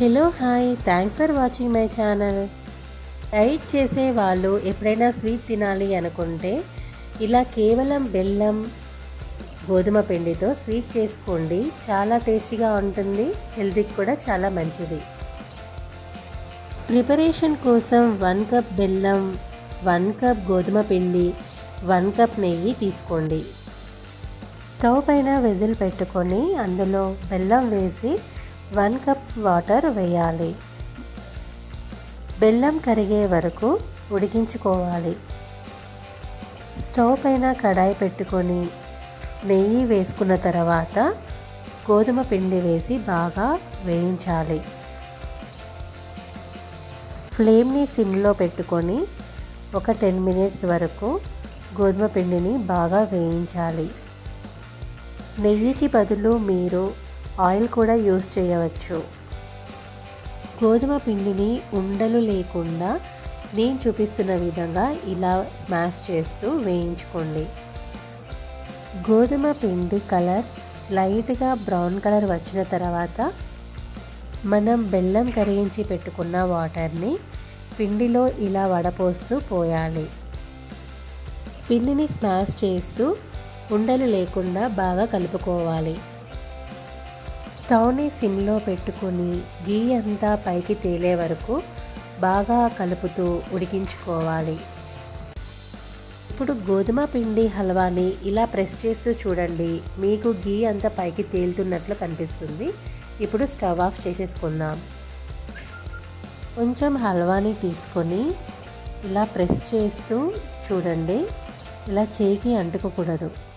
hello hi thanks for watching my channel diet చేసే వాళ్ళు ఎప్పుడైనా స్వీట్ తినాలి అనుకుంటే ఇలా కేవలం బెల్లం గోధుమ పిండితో స్వీట్ చేసుకోండి చాలా టేస్టీగా ఉంటుంది హెల్తీకి కూడా చాలా మంచిది ప్రిపరేషన్ కోసం వన్ కప్ బెల్లం వన్ కప్ గోధుమ పిండి వన్ కప్ నెయ్యి తీసుకోండి స్టవ్ పైన వెజిల్ పెట్టుకొని అందులో బెల్లం వేసి వన్ కప్ వాటర్ వేయాలి బెల్లం కరిగే వరకు ఉడికించుకోవాలి స్టవ్ పైన కడాయి పెట్టుకొని నెయ్యి వేసుకున్న తర్వాత గోధుమ పిండి వేసి బాగా వేయించాలి ఫ్లేమ్ని సిమ్లో పెట్టుకొని ఒక టెన్ మినిట్స్ వరకు గోధుమ పిండిని బాగా వేయించాలి నెయ్యికి బదులు మీరు ఆయిల్ కూడా యూస్ చేయవచ్చు గోధుమ పిండిని ఉండలు లేకుండా నేను చూపిస్తున్న విధంగా ఇలా స్మాష్ చేస్తూ వేయించుకోండి గోధుమ పిండి కలర్ లైట్గా బ్రౌన్ కలర్ వచ్చిన తర్వాత మనం బెల్లం కరిగించి పెట్టుకున్న వాటర్ని పిండిలో ఇలా వడపోస్తూ పోయాలి పిండిని స్మాష్ చేస్తూ ఉండలు లేకుండా బాగా కలుపుకోవాలి స్టవ్ని సిమ్లో పెట్టుకొని గీ అంతా పైకి తేలే వరకు బాగా కలుపుతూ ఉడికించుకోవాలి ఇప్పుడు గోధుమ పిండి హల్వాని ఇలా ప్రెస్ చేస్తూ చూడండి మీకు గీ అంతా పైకి తేలుతున్నట్లు కనిపిస్తుంది ఇప్పుడు స్టవ్ ఆఫ్ చేసేసుకుందాం కొంచెం హల్వాని తీసుకొని ఇలా ప్రెస్ చేస్తూ చూడండి ఇలా చేయికి అంటుకోకూడదు